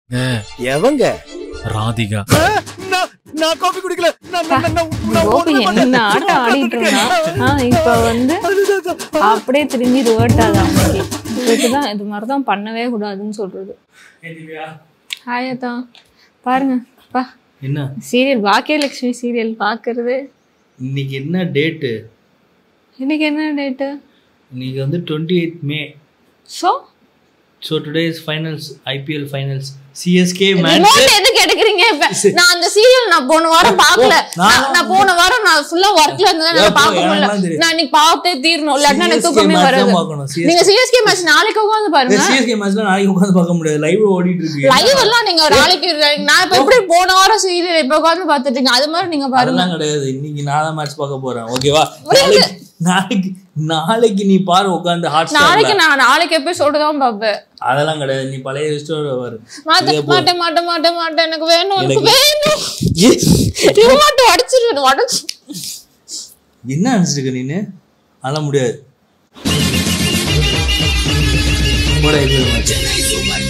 எவங்க ராதிகா நான் நான் காபி குடிக்கல நான் நான் நான் நான் கோபி என்ன ஆட்டம் ஆடிட்டு இருந்தான் ஆ, இப்ப வந்து அப்படியே திரும்பி ரிவர்ட் ஆகுது அவனுக்கு இதுக்குதான் இது மாதிரி தான் பண்ணவே கூடாதுன்னு சொல்றது ஹாய் அத்தா பாருங்க பா என்ன சீரியல் பாக்கியலட்சுமி சீரியல் பார்க்கறது இன்னைக்கு என்ன டேட்டு இன்னைக்கு என்ன டேட்டு இன்னைக்கு வந்து twenty eight May so so today is finals IPL finals CSK match remote எதுக்கு எடுக்கிறீங்க இப்ப நான் அந்த சீரியல் நான் போன வாரம் பார்க்கல நான் நான் போன வாரம் நான் ஃபுல்லா ஒர்க்ல இருந்ததால ஏப்பா, நான் பார்க்க முடியல எனக்கெல்லாம் தெரியும். நான் இன்னைக்கு பார்த்தே தீரணும் இல்லாட்டினா எனக்கு CSK தூக்கமே match வராது தான் பார்க்கணும். CSK நீங்க சிஎஸ்கே மேட்ச் நாளைக்கு உட்காந்து பாருங்க சிஎஸ்கே மேட்ச்ல நாளைக்கு உட்காந்து பார்க்க முடியாது லைவ் ஓடிட்டு இருக்கு லைவ் எல்லாம் நீங்க நாளைக்கு நான் இப்ப எப்படி போன வாரம் சீரியல் இப்ப உட்காந்து பாத்துட்டு இருக்கீங்க அது மாதிரி நீங்க பாருங்க அதெல்லாம் கிடையாது இன்னைக்கு நான் தான் மேட்ச் பார்க்க போறேன் ஓகேவா நாளைக்கு நாளைக்கு நாளைக்கு நீ பாரு உட்காந்து ஹாட் நாளைக்கு நான் நாளைக்கு எபிசோடு தான் பாப்பேன் அதெல்லாம் கிடையாது நீ பழைய ரெஸ்டோர் வரு மாட்ட மாட்டேன் மாட்டேன் மாட்டேன் மாட்டேன் எனக்கு வேணும் எனக்கு வேணும் ரிமோட் உடைச்சிருவேன் உடைச்சு என்ன நினைச்சிருக்க நீனு அதெல்லாம் முடியாது போடா இது match.